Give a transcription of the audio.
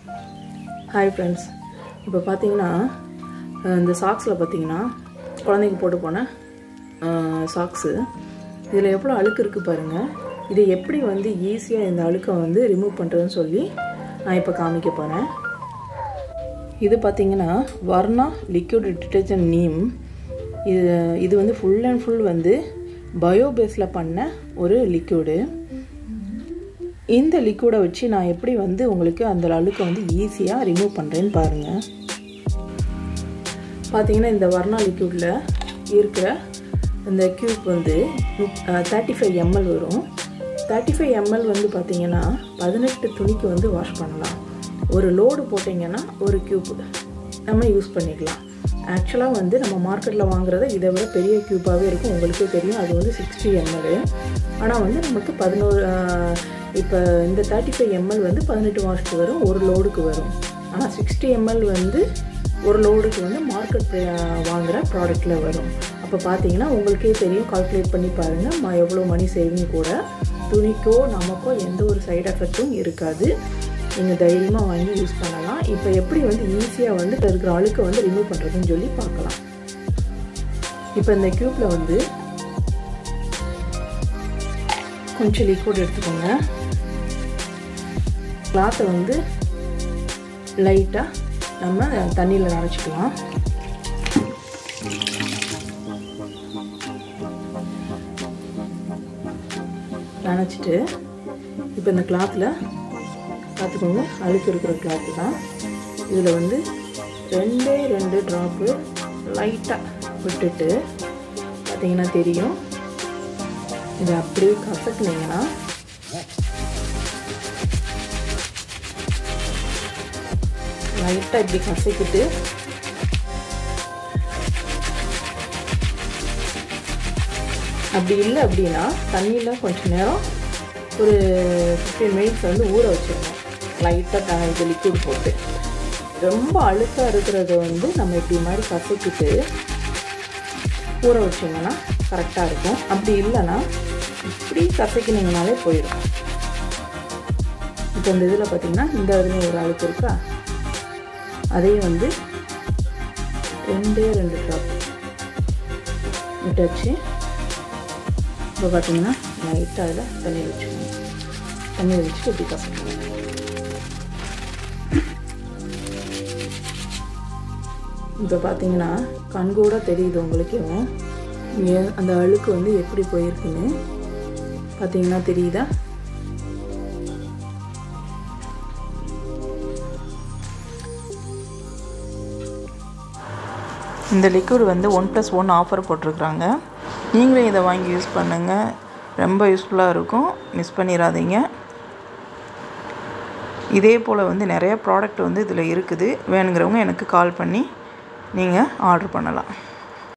hi friends இப்போ பார்த்தீங்கன்னா அஹ் இந்த சாக்ஸில் பார்த்தீங்கன்னா குழந்தைக்கு போட்டு போன சாக்ஸு இதில் எவ்வளோ அழுக்கு இருக்குது பாருங்கள் இதை எப்படி வந்து ஈஸியாக இந்த அழுக்கை வந்து ரிமூவ் பண்ணுறதுன்னு சொல்லி நான் இப்போ காமிக்க போகிறேன் இது பார்த்தீங்கன்னா வர்ணா லிக்விட் டிட்டர்ஜென்ட் நீம் இது இது வந்து ஃபுல் அண்ட் ஃபுல் வந்து பயோ பேஸில் பண்ண ஒரு லிக்விடு இந்த லிக்விடை வச்சு நான் எப்படி வந்து உங்களுக்கு அந்த அழுக்கை வந்து ஈஸியாக ரிமூவ் பண்ணுறேன்னு பாருங்கள் பார்த்தீங்கன்னா இந்த வர்ணா லிக்விடில் இருக்கிற இந்த க்யூப் வந்து தேர்ட்டி ஃபைவ் எம்எல் வரும் தேர்ட்டி ஃபைவ் எம்எல் வந்து பார்த்தீங்கன்னா பதினெட்டு துணிக்கு வந்து வாஷ் பண்ணலாம் ஒரு லோடு போட்டிங்கன்னா ஒரு க்யூப் நம்ம யூஸ் பண்ணிக்கலாம் ஆக்சுவலாக வந்து நம்ம மார்க்கெட்டில் வாங்குறத இதை விட பெரிய க்யூப்பாகவே இருக்கும் உங்களுக்கே தெரியும் அது வந்து சிக்ஸ்டி எம்எல் ஆனால் வந்து நமக்கு பதினோரு இப்போ இந்த தேர்ட்டி ஃபைவ் எம்எல் வந்து பதினெட்டு வாஷ்க்கு வரும் ஒரு லோடுக்கு வரும் ஆனால் சிக்ஸ்டி எம்எல் வந்து ஒரு லோடுக்கு வந்து மார்க்கெட் வாங்குகிற ப்ராடக்டில் வரும் அப்போ பார்த்தீங்கன்னா உங்களுக்கே தெரியும் கால்குலேட் பண்ணி பாருங்கள் ம எவ்வளோ மணி சேவிங் கூட துணிக்கோ நமக்கோ எந்த ஒரு சைடு எஃபெக்ட்டும் இருக்காது நீங்கள் தைரியமாக வாங்கி யூஸ் பண்ணலாம் இப்போ எப்படி வந்து ஈஸியாக வந்து இருக்கிற அழுக்கை வந்து ரிமூவ் பண்ணுறதுன்னு சொல்லி பார்க்கலாம் இப்போ இந்த க்யூப்பில் வந்து கொஞ்சம் லிக்விட் எடுத்துக்கோங்க கிளாத்தை வந்து லைட்டாக நம்ம தண்ணியில் நனைச்சிக்கலாம் நனைச்சிட்டு இப்போ இந்த கிளாத்தில் பார்த்துக்கோங்க அழுக்கு இருக்கிற கிளாத்து தான் இதில் வந்து ரெண்டே ரெண்டு ட்ராப்பு லைட்டாக விட்டுட்டு பார்த்தீங்கன்னா தெரியும் இதை அப்படியே கசக்குனீங்கன்னா லைட்டாக இப்படி கசக்கிட்டு அப்படி இல்லை அப்படின்னா தண்ணியில் கொஞ்சம் நேரம் ஒரு ஃபிஃப்டீன் மினிட்ஸ் வந்து ஊற வச்சிடணும் லைட்டாக இது லிக்விட் போட்டு ரொம்ப அழுக்காக இருக்கிறத வந்து நம்ம இப்படி மாதிரி கசக்கிட்டு ஊற வச்சிங்கன்னா கரெக்டாக இருக்கும் அப்படி இல்லைன்னா இப்படி கசக்கினீங்கனாலே போயிடும் இப்போ இந்த இதில் பார்த்தீங்கன்னா இந்த இதுலேயும் ஒரு அழுக்கு இருக்கா அதையும் வந்து ரெண்டே ரெண்டு ட்ராப் விட்டாச்சு இப்போ பார்த்தீங்கன்னா லைட்டாக அதில் தண்ணி வச்சுக்கணும் தண்ணி வச்சுட்டு இப்படி கசக்கணும் இப்போ பார்த்தீங்கன்னா கண்கூட தெரியுது உங்களுக்கும் இங்கே அந்த அழுக்கு வந்து எப்படி போயிருக்குன்னு பார்த்தீங்கன்னா தெரியுதா இந்த லிக்விட் வந்து ஒன் ப்ளஸ் ஒன் ஆஃபர் போட்டிருக்குறாங்க நீங்களும் இதை வாங்கி யூஸ் பண்ணுங்கள் ரொம்ப யூஸ்ஃபுல்லாக இருக்கும் மிஸ் பண்ணிடாதீங்க இதே போல் வந்து நிறைய ப்ராடக்ட் வந்து இதில் இருக்குது வேணுங்கிறவங்க எனக்கு கால் பண்ணி நீங்கள் ஆர்டர் பண்ணலாம்